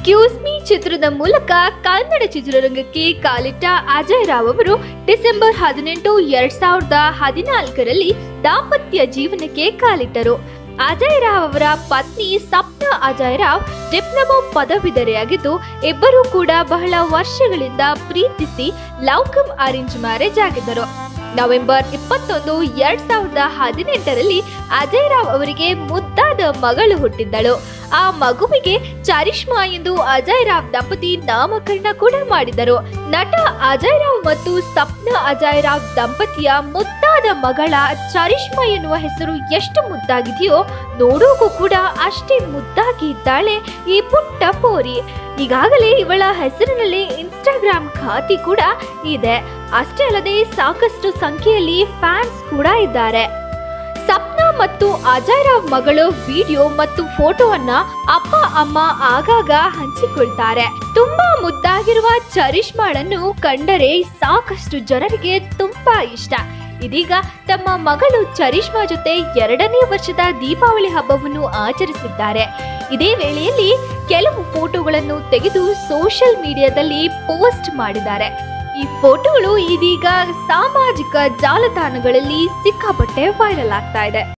excuse me ಚಿತ್ರದ ಮೂಲಕ ಕನ್ನಡ ಚಿತ್ರರಂಗಕ್ಕೆ ಕಾಲಿಟ್ಟ ಅಜಯ್ ರಾವ್ ಅವರು ಡಿಸೆಂಬರ್ ಹದಿನೆಂಟು ಎರಡ್ ಸಾವಿರದ ಹದಿನಾಲ್ಕರಲ್ಲಿ ದಾಂಪತ್ಯ ಜೀವನಕ್ಕೆ ಕಾಲಿಟ್ಟರು ಅಜಯ್ ರಾವ್ ಅವರ ಪತ್ನಿ ಸಪ್ನಾ ಅಜಯ್ ರಾವ್ ಡಿಪ್ಲೊಮಾ ಪದವೀಧರೆಯಾಗಿದ್ದು ಇಬ್ಬರೂ ಕೂಡ ಬಹಳ ವರ್ಷಗಳಿಂದ ಪ್ರೀತಿಸಿ ಲವ್ ಕಮ್ ಅರೇಂಜ್ ಮ್ಯಾರೇಜ್ ಆಗಿದ್ದರು ನವೆಂಬರ್ ಇಪ್ಪತ್ತೊಂದು ಎರಡ್ ಸಾವಿರದ ಹದಿನೆಂಟರಲ್ಲಿ ಅಜಯ್ ರಾವ್ ಅವರಿಗೆ ಮುದ್ದಾದ ಮಗಳು ಹುಟ್ಟಿದ್ದಳು ಆ ಮಗುವಿಗೆ ಚರಿಷ್ಮಾ ಎಂದು ಅಜಯ್ ರಾವ್ ದಂಪತಿ ನಾಮಕರಣ ಕೂಡ ಮಾಡಿದರು ನಟ ಅಜಯ್ ರಾವ್ ಮತ್ತು ಸಪ್ನಾ ಅಜಯ್ ರಾವ್ ದಂಪತಿಯ ಮುದ್ದಾದ ಮಗಳ ಚರಿಷ್ಮಾ ಎನ್ನುವ ಹೆಸರು ಎಷ್ಟು ಮುದ್ದಾಗಿದೆಯೋ ನೋಡೋಕು ಕೂಡ ಅಷ್ಟೇ ಮುದ್ದಾಗಿ ಇದ್ದಾಳೆ ಈ ಪುಟ್ಟ ಪೋರಿ ಈಗಾಗಲೇ ಇವಳ ಹೆಸರಿನಲ್ಲಿ ಇನ್ಸ್ಟಾಗ್ರಾಮ್ ಖಾತೆ ಕೂಡ ಇದೆ ಅಷ್ಟೇ ಅಲ್ಲದೆ ಸಾಕಷ್ಟು ಸಂಖ್ಯೆಯಲ್ಲಿ ಫ್ಯಾನ್ಸ್ ಕೂಡ ಇದ್ದಾರೆ ಸಪ್ನಾ ಮತ್ತು ಅಜಯ್ ರಾವ್ ಮಗಳು ವಿಡಿಯೋ ಮತ್ತು ಫೋಟೋವನ್ನ ಅಪ್ಪ ಅಮ್ಮ ಆಗಾಗ ಹಂಚಿಕೊಳ್ತಾರೆ ತುಂಬಾ ಮುದ್ದಾಗಿರುವ ಚರಿಷ್ಮಾಳನ್ನು ಕಂಡರೆ ಸಾಕಷ್ಟು ಜನರಿಗೆ ತುಂಬಾ ಇಷ್ಟ ಇದೀಗ ತಮ್ಮ ಮಗಳು ಚರಿಷ್ಮಾ ಜೊತೆ ಎರಡನೇ ವರ್ಷದ ದೀಪಾವಳಿ ಹಬ್ಬವನ್ನು ಆಚರಿಸಿದ್ದಾರೆ ಇದೇ ವೇಳೆಯಲ್ಲಿ ಕೆಲವು ಫೋಟೋಗಳನ್ನು ತೆಗೆದು ಸೋಷಿಯಲ್ ಮೀಡಿಯಾದಲ್ಲಿ ಪೋಸ್ಟ್ ಮಾಡಿದ್ದಾರೆ ಈ ಫೋಟೋಗಳು ಇದೀಗ ಸಾಮಾಜಿಕ ಜಾಲತಾಣಗಳಲ್ಲಿ ಸಿಕ್ಕಾಪಟ್ಟೆ ವೈರಲ್ ಆಗ್ತಾ ಇದೆ